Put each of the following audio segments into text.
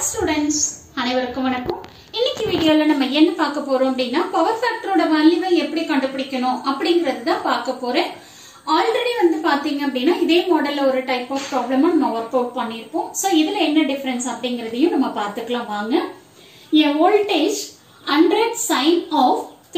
Students அனைவருக்கும் வணக்கம் இன்னைக்கு வீடியோல நம்ம என்ன பார்க்க போறோம் அப்படின்னா பவர் ஃபேக்டரோட வேல்யூவை எப்படி கண்டுபிடிக்கணும் அப்படிங்கறது தான் பார்க்க போறேன் ஆல்ரெடி வந்து பாத்தீங்க அப்படின்னா இதே மாடல்ல ஒரு டைப் ஆஃப் ப்ராப்ளமா நம்ம ஒர்க் அவுட் பண்ணியிருப்போம் ஸோ இதுல என்ன டிஃபரன்ஸ் அப்படிங்கறதையும் நம்ம பார்த்துக்கலாம் வாங்க a voltage 100 sine of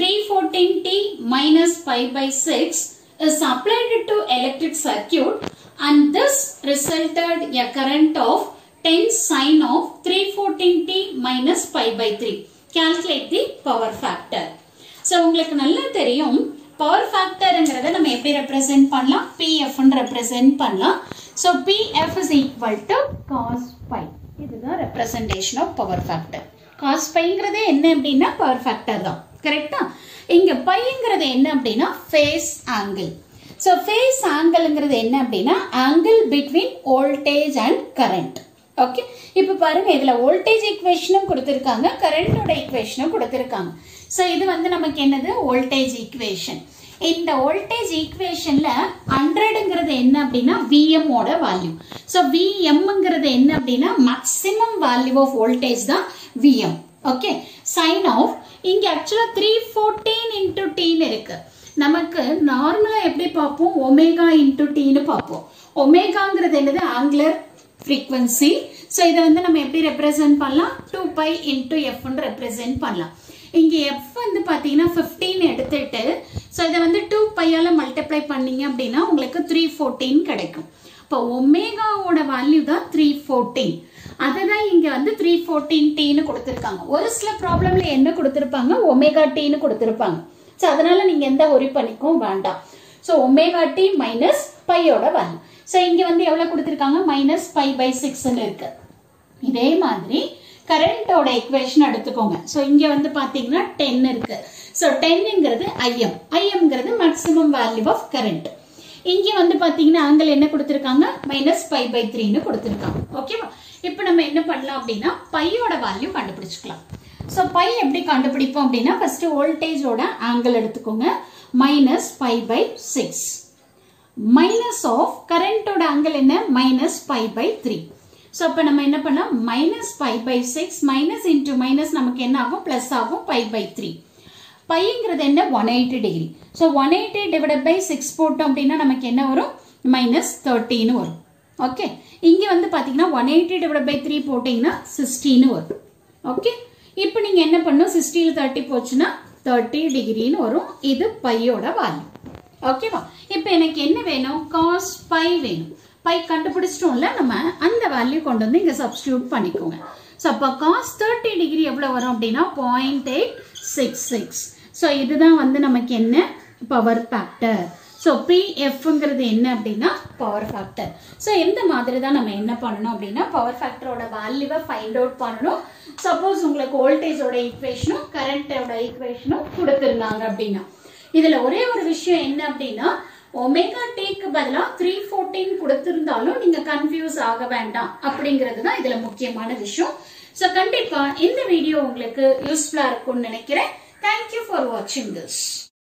314t minus pi by 6 is applied to electric circuit and this resulted a current of 10 sine of 314t minus pi by 3. Calculate the power factor. So உங்களுக்கு நல்லா தெரியும் power ஃபேக்டருங்கிறத நம்ம எப்படி represent பண்ணலாம் பிஎஃப்னு represent பண்ணலாம் so PF is equal to cos phi இதுதான் representation of power factor cos பைங்கிறது என்ன அப்படின்னா பவர் ஃபேக்டர் தான் கரெக்டா இங்க பைங்கிறது என்ன அப்படின்னா ஃபேஸ் ஆங்கிள் ஸோ ஃபேஸ் ஆங்கிள்ங்கிறது என்ன அப்படின்னா angle between voltage and current okay இப்போ பாருங்க இதுல வோல்டேஜ் ஈக்குவேஷனும் கொடுத்துருக்காங்க கரண்டோட ஈக்குவேஷனும் கொடுத்துருக்காங்க ஸோ இது வந்து நமக்கு என்னது வோல்டேஜ் ஈக்குவேஷன் இந்த வோல்டேஜ் ஈக்குவேஷன்ல ஹண்ட்ரடுங்கிறது என்ன அப்படின்னா விஎம் ஓட வேல்யூ ஸோ விஎம்ங்கிறது என்ன அப்படின்னா மேக்சிமம் வேல்யூ ஆஃப் வோல்டேஜ் தான் விஎம் ஓகே சைன் ஆஃப் இங்க ஆக்சுவலா த்ரீ ஃபோர்டீன் இன்டூ டீன்னு இருக்கு நமக்கு நார்மலா எப்படி பார்ப்போம் ஒமேகா இன்டூ டீன்னு பார்ப்போம் ஒமேகாங்கிறது என்னது ஆங்குலர் ஃப்ரீக்வன்சி ஸோ இதை வந்து நம்ம எப்படி ரெப்ரசென்ட் பண்ணலாம் டூ பை இன்டூ எஃப்னு ரெப்ரசென்ட் பண்ணலாம் இங்கே எஃப் வந்து பார்த்தீங்கன்னா ஃபிஃப்டீன் எடுத்துட்டு ஸோ இதை வந்து டூ பையால் மல்டிப்ளை பண்ணீங்க அப்படின்னா உங்களுக்கு த்ரீ ஃபோர்டீன் கிடைக்கும் இப்போ ஒமேகாவோட வேல்யூ தான் த்ரீ ஃபோர்டீன் அதை தான் இங்கே வந்து த்ரீ ஃபோர்டீன் டீன்னு கொடுத்துருக்காங்க ஒரு சில ப்ராப்ளம்ல என்ன கொடுத்துருப்பாங்க ஒமேகா டீன்னு கொடுத்துருப்பாங்க ஸோ அதனால நீங்கள் எந்த ஒரி பண்ணிக்கவும் வேண்டாம் ஸோ ஒமேகா டி மைனஸ் பையோட வேல்யூ ஸோ இங்கே வந்து எவ்வளோ கொடுத்துருக்காங்க மைனஸ் பை பை சிக்ஸ்ன்னு இருக்கு இதே மாதிரி கரண்டோட equation எடுத்துக்கோங்க ஸோ இங்கே வந்து பார்த்தீங்கன்னா டென் இருக்கு ஸோ டென்னுங்கிறது ஐஎம் ஐஎம்ங்கிறது மேக்ஸிமம் வேல்யூ ஆஃப் கரண்ட் இங்கே வந்து பார்த்தீங்கன்னா ஆங்கிள் என்ன கொடுத்துருக்காங்க மைனஸ் பை பை த்ரீன்னு கொடுத்துருக்காங்க ஓகேவா இப்போ நம்ம என்ன பண்ணலாம் அப்படின்னா பையோட வேல்யூ கண்டுபிடிச்சிக்கலாம் ஸோ பை எப்படி கண்டுபிடிப்போம் அப்படின்னா ஃபர்ஸ்ட் வோல்டேஜோட ஆங்கிள் எடுத்துக்கோங்க minus pi by six minus of கரண்டோட ஆங்கிள் என்ன minus pi by three so அப்போ நம்ம என்ன பண்ணலாம் minus pi by six minus into minus நமக்கு என்ன ஆகும் ப்ளஸ் ஆகும் பை பை த்ரீ பைங்கிறது என்ன one eighty degree so one eighty divide by six போட்டோம் அப்படின்னா நமக்கு என்ன வரும் மைனஸ் தேர்ட்டின்னு வரும் ஓகே இங்கே வந்து பார்த்தீங்கன்னா one eighty divide by three போட்டிங்கன்னா சிக்ஸ்டின்னு வரும் ஓகே இப்போ நீங்கள் என்ன பண்ணும் சிக்ஸ்டியில் தேர்ட்டி போச்சுன்னா தேர்ட்டி டிகிரின்னு வரும் இது பையோட வேல்யூ ஓகேவா இப்போ எனக்கு என்ன வேணும் காஸ் பை வேணும் பை கண்டுபிடிச்சிட்டோம்ல நம்ம அந்த வேல்யூ கொண்டு வந்து இங்கே சப்ஸ்டியூட் பண்ணிக்கோங்க ஸோ அப்போ காஸ் தேர்ட்டி டிகிரி எவ்வளோ வரும் அப்படின்னா point eight six six so இதுதான் வந்து நமக்கு என்ன பவர் ஃபேக்டர் ஸோ பிஎஃப்ங்கிறது என்ன அப்படின்னா பவர் ஃபேக்டர் ஸோ எந்த மாதிரி தான் நம்ம என்ன பண்ணணும் அப்படின்னா பவர் ஃபேக்டரோட வேல்யூவை ஃபைண்ட் அவுட் பண்ணணும் சப்போஸ் உங்களுக்கு வோல்டேஜோட ஈக்குவேஷனும் கரண்டோட ஈக்குவேஷனும் கொடுத்துருந்தாங்க அப்படின்னா இதுல ஒரே ஒரு விஷயம் என்ன அப்படின்னா ஒமேகா டேக்கு பதிலாக த்ரீ ஃபோர்டீன் கொடுத்திருந்தாலும் நீங்க கன்ஃபியூஸ் ஆக வேண்டாம் அப்படிங்கிறது தான் இதுல முக்கியமான விஷயம் ஸோ கண்டிப்பா இந்த வீடியோ உங்களுக்கு யூஸ்ஃபுல்லா இருக்கும்னு நினைக்கிறேன் தேங்க்யூ ஃபார் வாட்சிங் திஸ்